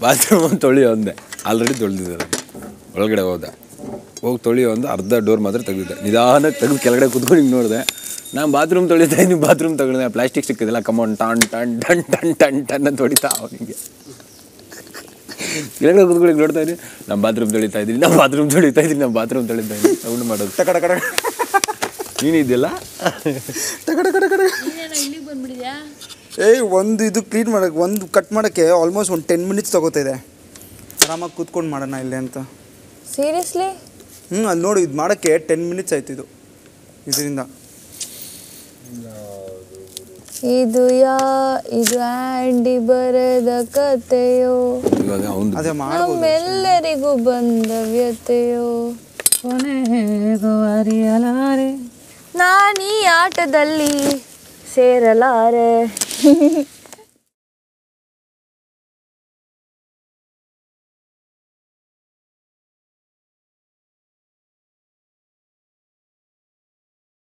bathroom ತೊಳೆಯೋ ಅಂದೆ already ತೊಳೆದಿದ್ದಾರೆ ಒಳಗಡೆ ಹೋದೆ ಹೋಗಿ ತೊಳೆಯೋ ಒಂದು ಅರ್ಧ ಡೋರ್ ಮಾತ್ರ ತೆಗೆದಿದ್ದೆ ನಿಧಾನಕ್ಕೆ ತೆಗೆದು ಕೆಳಗಡೆ ಕುತ್ಕೊಂಡು ಹಿಂಗೆ ನೋಡಿದೆ ನಾನು ಬಾತ್ರೂಮ್ ತೊಳಿತಾ ಇದ್ದೀನಿ ಬಾತ್ರೂಮ್ ತಗೊಂಡೆ ಪ್ಲಾಸ್ಟಿಕ್ ಸಿಕ್ಕಿದಿಲ್ಲ ಕಮೌಂಡ್ ಟನ್ ಟನ್ ಟನ್ ಟನ್ ಟನ್ ಟನ್ ಅಂತ ಹೊಡಿತಾ ಅವನಿಗೆ ಕೆಳಗಡೆ ಕುತ್ಕೊಂಡು ಹಿಂಗ್ ನೋಡ್ತಾ ಇದ್ದೀನಿ ನಮ್ಮ ಬಾತ್ರೂಮ್ ತೊಳಿತಾ ಇದ್ದೀನಿ ನಮ್ಮ ಬಾತ್ರೂಮ್ ತೊಳಿತಾ ಇದ್ದೀನಿ ನಮ್ಮ ಬಾತ್ರೂಮ್ ತೊಳಿತಾ ಇದ್ದೀನಿ ಸೌಂಡ್ ಮಾಡೋದು ಟಕಡ ಕಡ ನೀನಿದ್ದಿಲ್ಲ ಟಕಡ ಕಡ ಕಡ ನೀನೇನೋ ಇಲ್ಲಿಗೆ ಬಂದ್ಬಿಟ್ಟಿದ್ಯಾ ಏಯ್ ಒಂದು ಇದು ಕ್ಲೀನ್ ಮಾಡೋಕ್ಕೆ ಒಂದು ಕಟ್ ಮಾಡೋಕ್ಕೆ ಆಲ್ಮೋಸ್ಟ್ ಒಂದು ಟೆನ್ ಮಿನಿಟ್ಸ್ ತಗೋತಿದೆ ಆರಾಮಾಗಿ ಕೂತ್ಕೊಂಡು ಮಾಡೋಣ ಇಲ್ಲೇ ಅಂತ ಸೀರಿಯಸ್ಲಿ ಹ್ಞೂ ಅಲ್ಲಿ ನೋಡಿ ಇದು ಮಾಡೋಕ್ಕೆ ಟೆನ್ ಮಿನಿಟ್ಸ್ ಆಯ್ತು ಇದು ಇದರಿಂದ ಇದು ಯಾ ಇದು ಆಂಡಿ ಬರೆದ ಕತೆಯೋ ಇವಾಗ ಅವನು ಅದೇ ಮಾಡ್ಬೋದು ನಮ್ಮೆಲ್ಲರಿಗೂ ಬಂದ ವ್ಯತೆಯೋ ಕೊನೆಗೂ ಅರಿಯಲಾರೆ ನಾನೀ ಆಟದಲ್ಲಿ ಸೇರಲಾರೆ